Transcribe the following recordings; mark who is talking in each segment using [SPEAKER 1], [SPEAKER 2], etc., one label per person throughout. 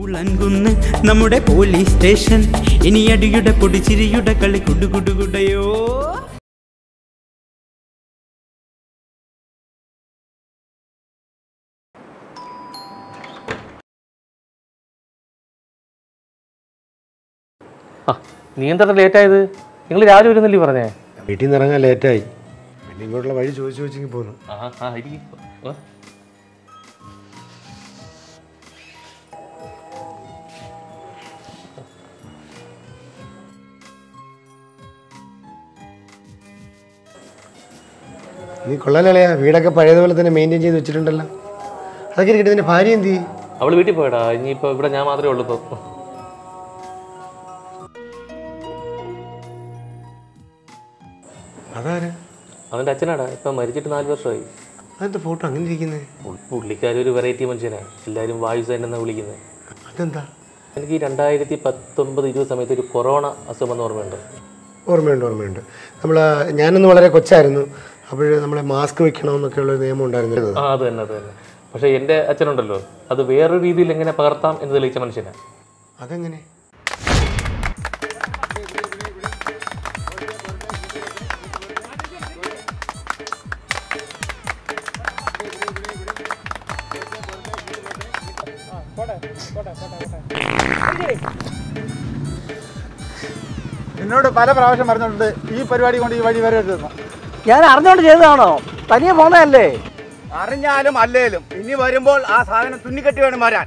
[SPEAKER 1] ഉളങ്കുന്ന് നമ്മുടെ police station ഇനി അടിയുടെ പൊടിച്ചിരിയുടെ കളി കുടുകുടുകുടയോ
[SPEAKER 2] ആ നീ എന്താ ലേറ്റ് ആയത് നിങ്ങൾ രാവിലെ വരുന്നില്ലേ പറഞ്ഞേ
[SPEAKER 3] വീട്ടിൽ നിന്ന് ഇറങ്ങാൻ ലേറ്റായി പിന്നെ ഇങ്ങോട്ടുള്ള വഴി ചോദിച്ചു ചോദിച്ചെങ്കിൽ പോന്നു
[SPEAKER 2] ആ ആ ഇരിക്ക്. വാ.
[SPEAKER 3] നീ കൊള്ളാലളയാ വീടൊക്കെ പഴയതുപോലെ തന്നെ മെയിൻറ്റെയിൻ ചെയ്ത് വെച്ചിട്ടുണ്ടല്ലോ അതൊക്കെ ഇരിക്കട്ടെ നിന്റെ ഭാര്യ എന്ത് ചെയ്യും
[SPEAKER 2] അവള് വീട്ടിൽ പോയടാ ഇനിയിപ്പോ ഇവിടെ ഞാൻ മാത്രമേ ഉള്ളൂ ഇപ്പൊ
[SPEAKER 3] അതാരാ
[SPEAKER 2] അവന്റെ അച്ഛനാടാ ഇപ്പൊ മരിച്ചിട്ട് നാല് വർഷമായി
[SPEAKER 3] അതെന്താ ഫോട്ടോ അങ്ങനെ ഇരിക്കുന്നത്
[SPEAKER 2] പുള്ളിക്കാരി ഒരു വെറൈറ്റി മനുഷ്യനാണ് എല്ലാവരും വായുസേന എന്നാണ് വിളിക്കുന്നത്
[SPEAKER 3] അതെന്താ
[SPEAKER 2] എനിക്ക് ഈ രണ്ടായിരത്തി പത്തൊമ്പത് ഇരുപത് സമയത്ത് ഒരു കൊറോണ അസുഖം എന്ന് ഓർമ്മയുണ്ട്
[SPEAKER 3] ഓർമ്മയുണ്ട് ഓർമ്മയുണ്ട് നമ്മൾ ഞാനൊന്ന് വളരെ കൊച്ചായിരുന്നു അപ്പോൾ നമ്മളെ മാസ്ക് വെക്കണമെന്നൊക്കെ ഉള്ള ഒരു നിയമം ഉണ്ടായിരുന്നു
[SPEAKER 2] ആ അത് തന്നെ അത് തന്നെ പക്ഷേ എൻ്റെ അച്ഛനുണ്ടല്ലോ അത് വേറൊരു രീതിയിൽ എങ്ങനെ പകർത്താം എന്ന് തെളിയിച്ച മനുഷ്യനാണ്
[SPEAKER 3] അതെങ്ങനെ
[SPEAKER 4] എന്നോട് പല പ്രാവശ്യം പറഞ്ഞിട്ടുണ്ട് ഈ പരിപാടി കൊണ്ട് ഈ വഴി വരരുതെന്ന്
[SPEAKER 5] ഞാൻ അറിഞ്ഞോണ്ട് ചെയ്തതാണോ തനിയെ പോന്നതല്ലേ
[SPEAKER 4] അറിഞ്ഞാലും അല്ലേലും ഇനി വരുമ്പോൾ ആ സാധനം തുന്നിക്കെട്ടി വേണം വരാൻ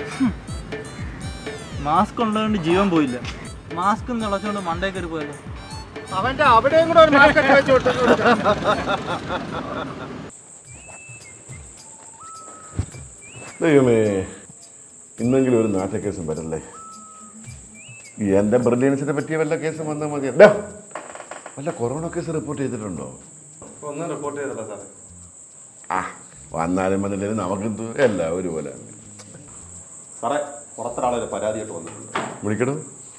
[SPEAKER 6] മാസ്ക് ഉള്ളതുകൊണ്ട് ജീവൻ പോയില്ല മാസ്ക് നിളച്ചുകൊണ്ട് മണ്ടേ കയറി പോയല്ലോ
[SPEAKER 4] അവന്റെ അവിടെയും കൂടെ ഒരു മാർക്കറ്റ് വെച്ച് കൊടുത്തു
[SPEAKER 7] ദൈവമേ ഇന്നെങ്കിലും ഒരു നാട്ടക്കേസും വരല്ലേ ഈ എൻ്റെ ബ്രില്യൻസിനെ പറ്റിയ വല്ല കേസും വന്നാൽ മതി ഡാ, വല്ല കൊറോണ കേസ് റിപ്പോർട്ട് ചെയ്തിട്ടുണ്ടോ
[SPEAKER 8] ഒന്നും റിപ്പോർട്ട് ചെയ്തില്ല സാറേ
[SPEAKER 7] ആ വന്നാലും വന്നില്ലെങ്കിലും നമുക്കെന്ത് എല്ലാം ഒരുപോലെ
[SPEAKER 8] സാറേ പുറത്തൊരാളൊരു പരാതിയായിട്ട് വന്നിട്ടുണ്ട്
[SPEAKER 7] വിളിക്കണം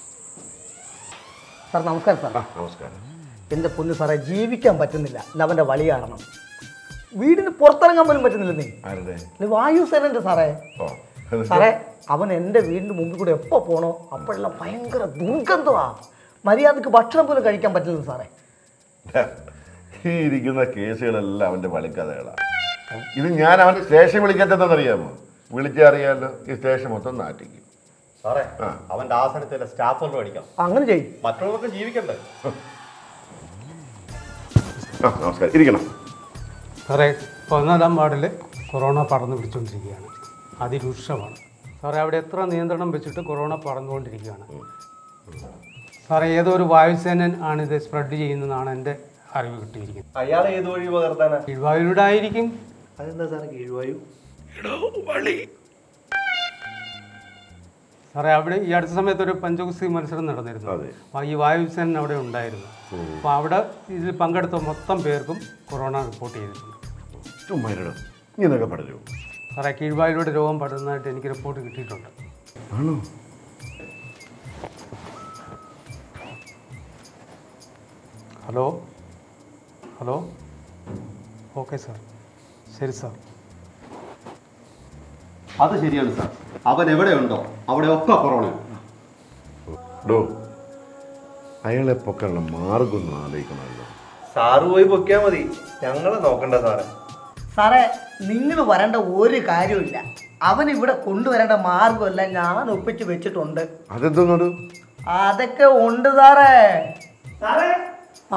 [SPEAKER 5] സാർ നമസ്കാരം സാർ
[SPEAKER 7] ആ നമസ്കാരം
[SPEAKER 5] എൻ്റെ പൊന്ന് സാറേ ജീവിക്കാൻ പറ്റുന്നില്ല ഇല്ല അവൻ്റെ വളി കാരണം വീടിന് പുറത്തിറങ്ങാൻ പോലും പറ്റുന്നില്ലെന്നേ
[SPEAKER 7] ആരുടെ
[SPEAKER 5] ഇല്ല വായുസേനൻ്റെ സാറേ
[SPEAKER 7] ഓ അത്
[SPEAKER 5] സാറേ അവൻ എൻ്റെ വീടിൻ്റെ മുമ്പിൽ കൂടെ എപ്പോൾ പോണോ അപ്പോഴെല്ലാം ഭയങ്കര ദുർഗന്ധമാ മര്യാദക്ക് ഭക്ഷണം പോലും കഴിക്കാൻ പറ്റില്ല സാറേ
[SPEAKER 7] ഡാ, ഈ ഇരിക്കുന്ന കേസുകളെല്ലാം അവൻ്റെ വളിക്കഥകളാണ് ഇത് ഞാൻ അവൻ്റെ സ്റ്റേഷൻ വിളിക്കാത്തതെന്നറിയാമോ വിളിച്ചറിയാലോ ഈ സ്റ്റേഷൻ മൊത്തം നാട്ടിക്കും
[SPEAKER 8] സാറേ
[SPEAKER 7] ആ.
[SPEAKER 8] അവന്റെ ആസനത്തിലെ സ്റ്റാഫുകൾ മേടിക്കാം
[SPEAKER 5] അങ്ങനെ ചെയ്യും
[SPEAKER 8] മറ്റുള്ളവർക്ക് ജീവിക്കണ്ടേ
[SPEAKER 7] ആ നമസ്കാരം ഇരിക്കണം
[SPEAKER 9] സാറേ പതിനാലാം വാർഡിൽ കൊറോണ പടർന്നു പിടിച്ചുകൊണ്ടിരിക്കുകയാണ് അതിരൂക്ഷമാണ് സാറേ അവിടെ എത്ര നിയന്ത്രണം വെച്ചിട്ട് കൊറോണ പടർന്നുകൊണ്ടിരിക്കുകയാണ് സാറേ ഏതോ ഒരു വായുസേനൻ ആണ് ഇത് സ്പ്രെഡ് ചെയ്യുന്നതെന്നാണ് എൻ്റെ അറിവ് കിട്ടിയിരിക്കുന്നത്
[SPEAKER 8] അയാൾ ഏത് വഴി പകർത്താനാ
[SPEAKER 9] കീഴ്വായുടെ ആയിരിക്കും
[SPEAKER 5] അതെന്താ സാറേ കീഴ്വായു
[SPEAKER 9] സാറേ അവിടെ ഈ അടുത്ത സമയത്ത് ഒരു പഞ്ചകുസ്തി മത്സരം നടന്നിരുന്നു
[SPEAKER 7] അതെ.
[SPEAKER 9] അപ്പോൾ ഈ വായുസേനൻ അവിടെ ഉണ്ടായിരുന്നു അപ്പോൾ അവിടെ ഇതിൽ പങ്കെടുത്ത മൊത്തം പേർക്കും കൊറോണ റിപ്പോർട്ട് ചെയ്തിട്ടുണ്ട്
[SPEAKER 7] ചുമ്മാ ഇരിടോ. ഇങ്ങനെയൊക്കെ പടരുമോ
[SPEAKER 9] സാറേ കീഴ്വായിലൂടെ രോഗം പടരുന്നതായിട്ട് എനിക്ക് റിപ്പോർട്ട് കിട്ടിയിട്ടുണ്ട്
[SPEAKER 7] ആണോ
[SPEAKER 9] ഹലോ ഹലോ ഓക്കെ സാർ ശരി സാർ
[SPEAKER 8] അത് ശരിയാണ് സാർ അവൻ എവിടെയുണ്ടോ അവിടെ ഒക്കെ കൊറോണ
[SPEAKER 7] ഡോ അയാളെ പൊക്കാനുള്ള മാർഗം ഒന്ന് ആലോചിക്കണമല്ലോ
[SPEAKER 10] സാറ് പോയി പൊക്കിയാൽ മതി ഞങ്ങളെ നോക്കണ്ട സാറേ
[SPEAKER 5] സാറേ നിങ്ങൾ വരേണ്ട ഒരു കാര്യമില്ല അവൻ ഇവിടെ കൊണ്ടുവരേണ്ട മാർഗമെല്ലാം ഞാൻ ഒപ്പിച്ച് വെച്ചിട്ടുണ്ട്
[SPEAKER 7] അതെന്തോന്നോട്
[SPEAKER 5] അതൊക്കെ ഉണ്ട് സാറേ സാറേ ആ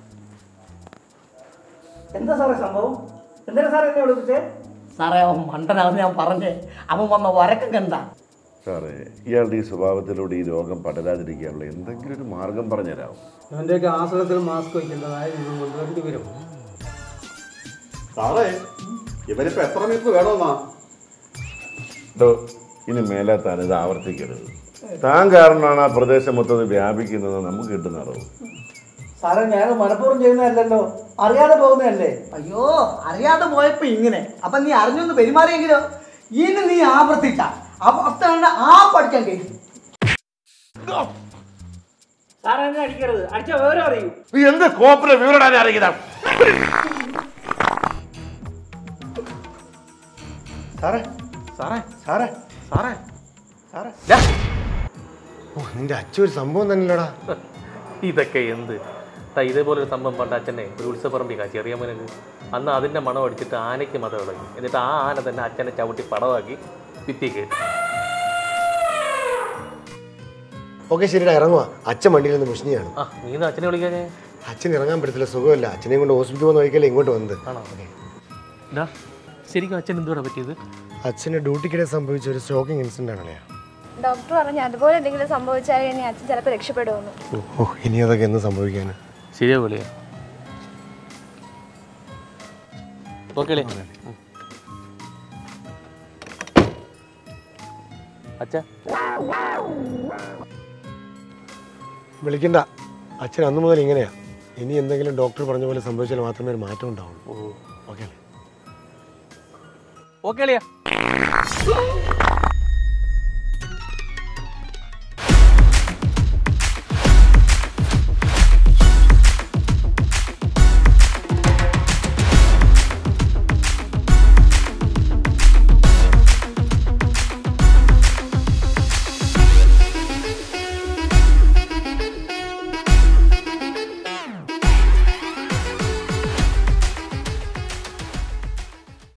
[SPEAKER 5] എന്താ സാറേ സംഭവം എന്തിനാ സാറേ എന്നെ വിളിപ്പിച്ചേ സാറേ അവൻ മണ്ടനാണെന്ന് ഞാൻ പറഞ്ഞേ അവൻ വന്ന വരക്കം കണ്ട
[SPEAKER 7] സാറേ ഇയാളുടെ ഈ സ്വഭാവത്തിലൂടെ ഈ രോഗം പടരാതിരിക്കാനുള്ള എന്തെങ്കിലും ഒരു മാർഗം പറഞ്ഞുതരാമോ
[SPEAKER 9] അവൻ്റെയൊക്കെ ആസനത്തിൽ മാസ്ക് വയ്ക്കേണ്ടതായ നിങ്ങൾ കൊണ്ടുവരേണ്ടി വരും
[SPEAKER 8] സാറേ ഇവരിപ്പോ എത്ര മീറ്റർ വേണമെന്നാ
[SPEAKER 7] ഡോ ഇനി മേലെ താൻ ഇത് ആവർത്തിക്കരുത് താൻ കാരണമാണ് ആ പ്രദേശം മൊത്തം ഇത് വ്യാപിക്കുന്നത് നമുക്ക് കിട്ടുന്ന അറിവ്
[SPEAKER 5] സാറേ ഞാൻ മനഃപൂർവ്വം ചെയ്യുന്നതല്ലല്ലോ അറിയാതെ പോകുന്നതല്ലേ അയ്യോ അറിയാതെ പോയപ്പോ ഇങ്ങനെ അപ്പൊ നീ അറിഞ്ഞൊന്ന് പെരുമാറിയെങ്കിലോ ഇനി നീ ആവർത്തിച്ച അവസ്ഥ ആ പഠിക്കാൻ കഴിയും സാറേ എന്നെ അടിക്കരുത് അടിച്ച വിവരം അറിയൂ
[SPEAKER 7] നീ എന്ത് കോപ്പിലെ വിവരം അറിയിക്കണം
[SPEAKER 10] സാറേ സാറേ സാറേ സാറേ
[SPEAKER 4] സാറേ
[SPEAKER 3] ഓ നിന്റെ അച്ഛൻ ഒരു സംഭവം തന്നെയല്ലടാ
[SPEAKER 2] ഇതൊക്കെ എന്ത് ദാ ഇതേപോലെ ഒരു സംഭവം പണ്ട് അച്ഛനെ ഒരു ഉത്സവപ്പറമ്പി കാച്ചി അറിയാമോനക്ക് അന്ന് അതിൻ്റെ മണം അടിച്ചിട്ട് ആനയ്ക്ക് മതം ഇളകി എന്നിട്ട് ആ ആന തന്നെ അച്ഛനെ ചവിട്ടി പടവാക്കി ഭിത്തി കയറ്റി
[SPEAKER 3] ഓക്കെ ശരിടാ ഇറങ്ങുക അച്ഛൻ വണ്ടിയിൽ നിന്ന് മുഷ്ണിയാണ്
[SPEAKER 2] ആ നീ ഇന്ന് അച്ഛനെ വിളിക്കാഞ്ഞേ
[SPEAKER 3] അച്ഛൻ ഇറങ്ങാൻ പറ്റത്തില്ല സുഖമില്ല അച്ഛനെയും കൊണ്ട് ഹോസ്പിറ്റലിൽ പോകുന്ന വഴിക്കല്ലേ ഇങ്ങോട്ട് വന്നത്
[SPEAKER 2] ആണോ ഡാ ശരിക്കും അച്ഛൻ എന്തുകൂടെ പറ്റിയത്
[SPEAKER 3] അച്ഛന് ഡ്യൂട്ടിക്കിടെ സംഭവിച്ച ഒരു സ്റ്റോക്കിംഗ് ഇൻസിഡന്റ് ആണല്ലേ
[SPEAKER 11] ഡോക്ടർ പറഞ്ഞു അതുപോലെ എന്തെങ്കിലും സംഭവിച്ചാൽ ഇനി അച്ഛൻ ചിലപ്പോൾ രക്ഷപ്പെടുമെന്ന്
[SPEAKER 3] ഓ ഇനി അതൊക്കെ എന്ന് സംഭവിക്കാൻ
[SPEAKER 2] ശരിയാ വിളിയാ ഓക്കെ അച്ഛാ
[SPEAKER 3] വിളിക്കണ്ട അച്ഛൻ അന്ന് മുതൽ ഇങ്ങനെയാ ഇനി എന്തെങ്കിലും ഡോക്ടർ പറഞ്ഞ പോലെ സംഭവിച്ചാൽ മാത്രമേ ഒരു മാറ്റം ഉണ്ടാവുള്ളൂ ഓക്കെ
[SPEAKER 2] ഓക്കെ അളിയാ